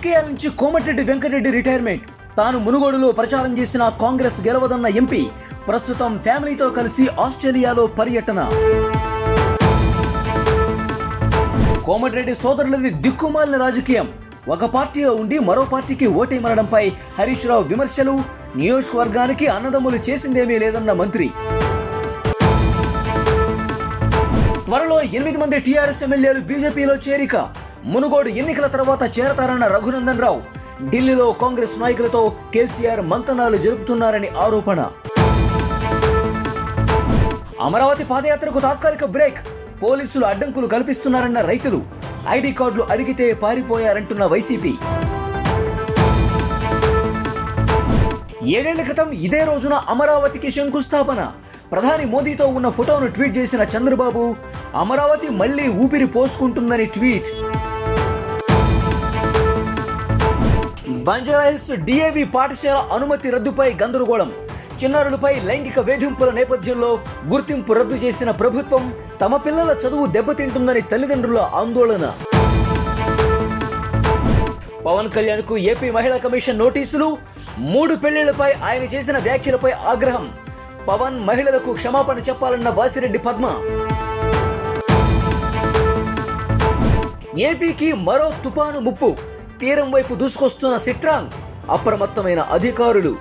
రాజకీయాల నుంచి కోమటిరెడ్డి వెంకటరెడ్డి రిటైర్మెంట్ తాను మునుగోడులో ప్రచారం చేసిన కాంగ్రెస్ గెలవదన్న ఎంపీ ప్రస్తుతం ఫ్యామిలీతో కలిసి ఆస్ట్రేలియాలో పర్యటన కోమటిరెడ్డి సోదరులది దిక్కుమాలిన రాజకీయం ఒక పార్టీలో ఉండి మరో పార్టీకి ఓటేమనడంపై హరీష్ రావు విమర్శలు నియోజకవర్గానికి అన్నదమ్ములు చేసిందేమీ లేదన్న మంత్రి త్వరలో ఎనిమిది మంది టీఆర్ఎస్ ఎమ్మెల్యేలు బీజేపీలో చేరిక మునుగోడు ఎన్నికల తర్వాత చేరతారన్న రఘునందన్ రావు ఢిల్లీలో కాంగ్రెస్ నాయకులతో కేసీఆర్ మంతనాలు జరుపుతున్నారని ఆరోపణ అమరావతి పాదయాత్రకు తాత్కాలిక బ్రేక్ పోలీసులు అడ్డంకులు కల్పిస్తున్నారన్న రైతులు ఐడి కార్డులు అడిగితే పారిపోయారంటున్న వైసీపీ ఏడేళ్ల క్రితం ఇదే రోజున అమరావతికి శంకుస్థాపన ప్రధాని మోదీతో ఉన్న ఫోటోను ట్వీట్ చేసిన చంద్రబాబు అమరావతి మళ్లీ ఊపిరి పోసుకుంటుందని ట్వీట్ బంజారాహిల్స్ డిఏవి పాఠశాల అనుమతి రద్దుపై గందరగోళం చిన్నారులపై లైంగిక వేధింపుల నేపథ్యంలో గుర్తింపు రద్దు చేసిన ప్రభుత్వం తమ పిల్లల చదువు దెబ్బతింటుందని తల్లిదండ్రుల ఆందోళన పవన్ కళ్యాణ్ కు ఏపీ మహిళా కమిషన్ నోటీసులు మూడు పెళ్లిళ్లపై ఆయన చేసిన వ్యాఖ్యలపై ఆగ్రహం పవన్ మహిళలకు క్షమాపణ చెప్పాలన్న వాసిరెడ్డి పద్మ ఏపీకి మరో తుపాను ముప్పు తీరం వైపు దూసుకొస్తున్న సిత్రాంగ్ అప్రమత్తమైన అధికారులు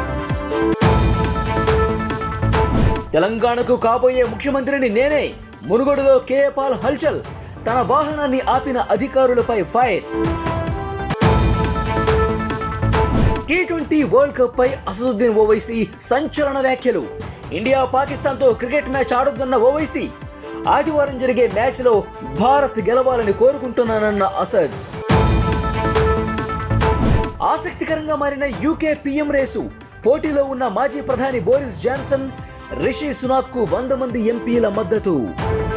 తెలంగాణకు కాబోయే ముఖ్యమంత్రిని నేనే మునుగోడులో కేఏపాల్ హల్చల్ తన వాహనాన్ని ఆపిన అధికారులపై fire T twenty world cup పై అసదుద్దీన్ ఓవైసీ సంచలన వ్యాఖ్యలు ఇండియా పాకిస్తాన్ తో క్రికెట్ మ్యాచ్ ఆడొద్దన్న ఓవైసీ ఆదివారం జరిగే మ్యాచ్ లో భారత్ గెలవాలని కోరుకుంటున్నానన్న అసద్ ఆసక్తికరంగా మారిన యూకే పీఎం రేసు పోటీలో ఉన్న మాజీ ప్రధాని బోరిస్ జాన్సన్ రిషి సునాక్ కు వంద మంది ఎంపీల మద్దతు